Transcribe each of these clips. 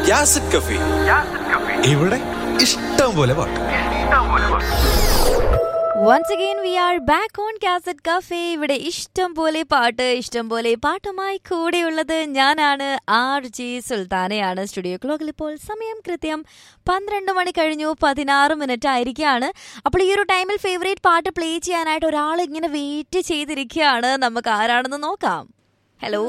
യാസിഡ് കഫി ഇവിടെ ഇഷ്ടം പോലെ പാട്ട് once again we are back on cassette cafe ഇവിടെ ഇഷ്ടം പോലെ പാട്ട് ഇഷ്ടം പോലെ പാട്ടുമായി കൂടെയുള്ളത് ഞാനാണ് ആർ ജി സുൽത്താനയാണ് സ്റ്റുഡിയോ ക്ലോക്കിൽ ഇപ്പോൾ സമയം കൃത്യം പന്ത്രണ്ട് മണി കഴിഞ്ഞു പതിനാറ് മിനിറ്റ് ആയിരിക്കുകയാണ് അപ്പോൾ ഈ ഒരു ടൈമിൽ ഫേവറേറ്റ് പാട്ട് പ്ലേ ചെയ്യാനായിട്ട് ഒരാൾ ഇങ്ങനെ വെയിറ്റ് ചെയ്തിരിക്കുകയാണ് നമുക്ക് ആരാണെന്ന് നോക്കാം ഹലോ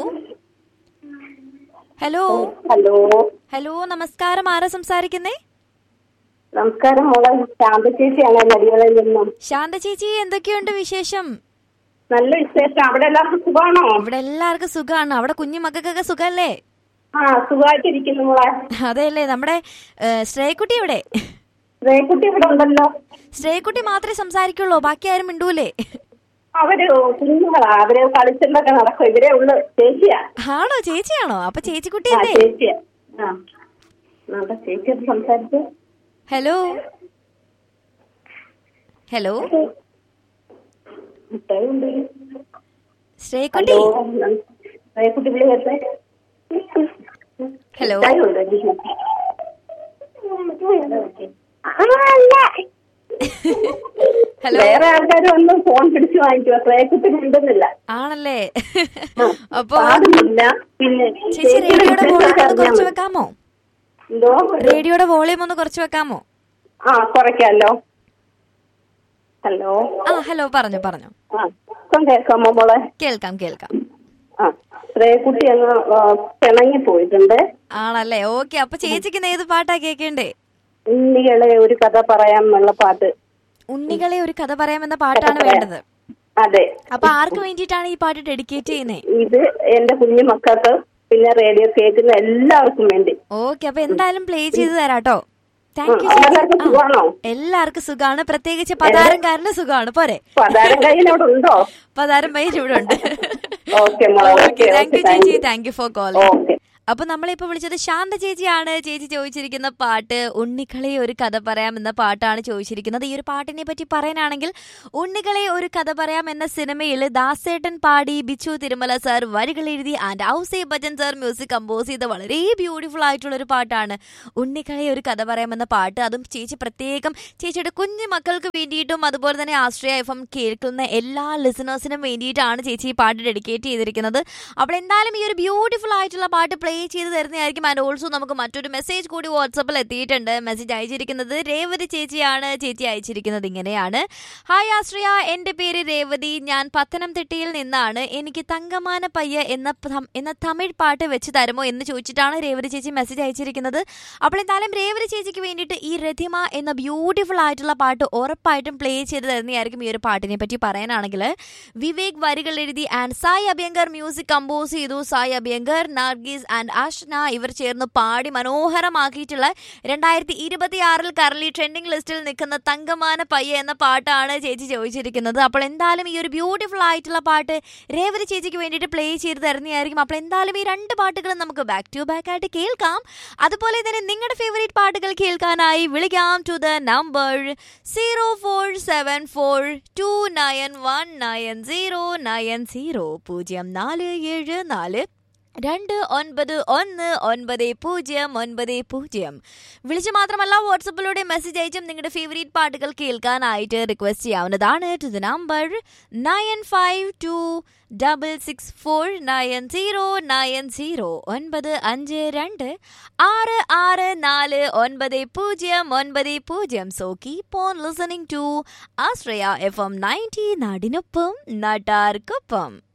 ഹലോ ഹലോ ഹലോ നമസ്കാരം ആരാ സംസാരിക്കുന്നേ നമസ്കാരം മോളെ ശാന്ത ചേച്ചിയാണ് നടികളിൽ നിന്നും ശാന്ത ചേച്ചി എന്തൊക്കെയുണ്ട് വിശേഷം നല്ല വിശേഷം അവിടെ എല്ലാവർക്കും സുഖമാണോ ഇവിടെ എല്ലാവർക്കും സുഖമാണ് അവിടെ കുഞ്ഞു മക്കൾക്കൊക്കെ സുഖല്ലേ ആ സുഖമായിട്ടിരിക്കുന്നു മോളെ അതെയല്ലേ നമ്മുടെ ഏഹ്, ശ്രേയക്കുട്ടി ഇവിടെ റേക്കുട്ടി ഇവിടെ ഉണ്ടല്ലോ ശ്രേയക്കുട്ടി മാത്രമേ സംസാരിക്കുള്ളൂ ബാക്കി ആരും മിണ്ടൂലേ അവര് കുഞ്ഞുങ്ങളാ അവര് കളിച്ചിട്ടൊക്കെ നടക്കും ഇവരെ ഉള്ളു ചേച്ചിയാ ആണോ ചേച്ചിയാണോ അപ്പൊ ചേച്ചിക്കുട്ടി ആ അല്ലേ ചേച്ചിയാ ആ നമ്മുടെ ചേച്ചിയോട് സംസാരിച്ചു ഹലോ ഹലോ മിഠായി ഉണ്ട്. ശ്രേയക്കുട്ടി ഹലോ റേക്കുട്ടി വിളി വരട്ടെ ഹലോ. മിഠായി ഉണ്ട്. ഹലോ വേറെ ആൾക്കാർ വന്ന് ഫോൺ പിടിച്ചു വാങ്ങിക്കുക റേക്കുട്ടി മിണ്ടുന്നില്ല ആണല്ലേ ആ, അപ്പൊ പാടുന്നില്ല പിന്നെ ചേച്ചി ചേച്ചിയുടെ റേഡിയോയുടെ വോളിയം ഒന്ന് വിശേഷമൊക്കെ അറിഞ്ഞാൽ കുറച്ച് മതി. വെക്കാമോ എന്തോ റേഡിയോയുടെ വോളിയം ഒന്ന് കുറച്ച് വെക്കാമോ ആ കുറയ്ക്കാലോ ഹലോ ആ ഹലോ പറഞ്ഞു പറഞ്ഞു ആ ഇപ്പം കേൾക്കാമോ മോളെ കേൾക്കാം കേൾക്കാം ആ ശ്രേയക്കുട്ടി അങ്ങ് ആ, പിണങ്ങി പോയിട്ടുണ്ട് ആണല്ലേ ഓക്കെ അപ്പൊ ചേച്ചിക്ക് ഇന്ന് ഏത് പാട്ടാ കേൾക്കേണ്ടേ ഉണ്ണികളെ ഒരു കഥ പറയാമെന്നുള്ള പാട്ട് ഉണ്ണികളെ ഒരു കഥ പറയാമെന്ന പാട്ടാണ് വേണ്ടത് അതെ അപ്പൊ ആർക്ക് വേണ്ടിയിട്ടാണ് ഈ പാട്ട് ഡെഡിക്കേറ്റ് ചെയ്യുന്നത് ഇത് എന്റെ കുഞ്ഞു മക്കൾക്ക് പിന്നെ റേഡിയോ കേൾക്കുന്ന എല്ലാവർക്കും വേണ്ടി ഓക്കെ അപ്പൊ എന്തായാലും പ്ലേ ചെയ്ത് തരാട്ടോ താങ്ക് യു ആ, എല്ലാവർക്കും സുഖമാണോ എല്ലാവർക്കും സുഖാണ് പ്രത്യേകിച്ച് പതാരംകാരന് സുഖാണ് പോരെ പതാരം കയ്യിൽ അവിടെ ഉണ്ടോ പതാരം പയ്യൻ ഇവിടെ ഉണ്ട് ഓക്കെ മോളെ ഓക്കെ താങ്ക് യു ചേച്ചി thank you for calling okay അപ്പൊ നമ്മളിപ്പോ വിളിച്ചത് ശാന്ത ചേച്ചിയാണ് ചേച്ചി ചോദിച്ചിരിക്കുന്ന പാട്ട് ഉണ്ണികളെ ഒരു കഥ പറയാം എന്ന പാട്ടാണ് ചോദിച്ചിരിക്കുന്നത് ഈ ഒരു പാട്ടിനെ പറ്റി പറയാനാണെങ്കിൽ ഉണ്ണികളെ ഒരു കഥ പറയാം എന്ന സിനിമയിൽ ദാസേട്ടൻ പാടി ബിച്ചു തിരുമല സാർ വരികൾ എഴുതി ആൻഡ് ഔസേ ഭജൻ സാർ മ്യൂസിക് കമ്പോസ് ചെയ്ത വളരെ ബ്യൂട്ടിഫുൾ ആയിട്ടുള്ള ഒരു പാട്ടാണ് ഉണ്ണികളെ ഒരു കഥ പറയാം എന്ന പാട്ട് അതും ചേച്ചി പ്രത്യേകം ചേച്ചിയുടെ കുഞ്ഞു മക്കൾക്ക് വേണ്ടിയിട്ടും അതുപോലെ തന്നെ ആശ്രയ എഫ് എം കേൾക്കുന്ന എല്ലാ ലിസണേഴ്സിനും വേണ്ടിയിട്ടാണ് ചേച്ചി ഈ പാട്ട് ഡെഡിക്കേറ്റ് ചെയ്തിരിക്കുന്നത് അപ്പോൾ എന്തായാലും ഈ ഒരു ബ്യൂട്ടിഫുൾ ആയിട്ടുള്ള പാട്ട് പ്ലേ ചെയ്ത് തരുന്നതായിരിക്കും ആൻഡ് ഓൾസോ നമുക്ക് മറ്റൊരു മെസ്സേജ് കൂടി വാട്സപ്പിൽ എത്തിയിട്ടുണ്ട് മെസ്സേജ് അയച്ചിരിക്കുന്നത് രേവതി ചേച്ചിയാണ് ചേച്ചി അയച്ചിരിക്കുന്നത് ഇങ്ങനെയാണ് ഹായ് ആശ്രയ എൻ്റെ പേര് രേവതി ഞാൻ പത്തനംതിട്ടയിൽ നിന്നാണ് എനിക്ക് തങ്കമാന പയ്യ എന്ന ത- എന്ന തമിഴ് പാട്ട് വെച്ച് തരുമോ എന്ന് ചോദിച്ചിട്ടാണ് രേവതി ചേച്ചി മെസ്സേജ് അയച്ചിരിക്കുന്നത് അപ്പോൾ എന്തായാലും രേവതി ചേച്ചിക്ക് വേണ്ടിയിട്ട് ഈ രഥിമ എന്ന ബ്യൂട്ടിഫുൾ ആയിട്ടുള്ള പാട്ട് ഉറപ്പായിട്ടും പ്ലേ ചെയ്ത് തരുന്നതായിരിക്കും ഈ ഒരു പാട്ടിനെ പറ്റി പറയാനാണെങ്കിൽ വിവേക് വരികൾ എഴുതി and Sai Abhyankar music compose ചെയ്തു സായ് അഭ്യങ്കർ നാർഗീസ് ആൻഡ് അഷ്ന ഇവർ ചേർന്ന് പാടി മനോഹരമാക്കിയിട്ടുള്ള രണ്ടായിരത്തി ഇരുപത്തി ആറിൽ കറലി ട്രെൻഡിംഗ് ലിസ്റ്റിൽ നിൽക്കുന്ന തങ്കമാന പയ്യ എന്ന പാട്ടാണ് ചേച്ചി ചോദിച്ചിരിക്കുന്നത് അപ്പോൾ എന്തായാലും ഈ ഒരു ബ്യൂട്ടിഫുൾ ആയിട്ടുള്ള പാട്ട് രേവതി ചേച്ചിക്ക് വേണ്ടിയിട്ട് പ്ലേ ചെയ്ത് തരുന്നതായിരിക്കും അപ്പോൾ എന്തായാലും ഈ രണ്ട് പാട്ടുകളും നമുക്ക് ബാക്ക് ടു ബാക്ക് ആയിട്ട് കേൾക്കാം അതുപോലെ തന്നെ നിങ്ങളുടെ ഫേവറേറ്റ് പാട്ടുകൾ കേൾക്കാനായി വിളിക്കാം to the number zero four seven four two nine one nine zero nine zero പൂജ്യം നാല് ഏഴ് നാല് രണ്ട് ഒൻപത് ഒന്ന് ഒൻപത് പൂജ്യം ഒൻപത് പൂജ്യം വിളിച്ച് മാത്രമല്ല വാട്സപ്പിലൂടെ മെസ്സേജ് അയച്ചും നിങ്ങളുടെ ഫേവറേറ്റ് പാട്ടുകൾ കേൾക്കാനായിട്ട് റിക്വസ്റ്റ് ചെയ്യാവുന്നതാണ് to the number nine five two double six four nine zero nine zero ഒൻപത് അഞ്ച് രണ്ട് ആറ് ആറ് നാല് ഒൻപത് പൂജ്യം ഒൻപത് പൂജ്യം so keep on listening to Ashraya FM ninety നയൻറ്റി നാടിനൊപ്പം നാട്ടാർക്കൊപ്പം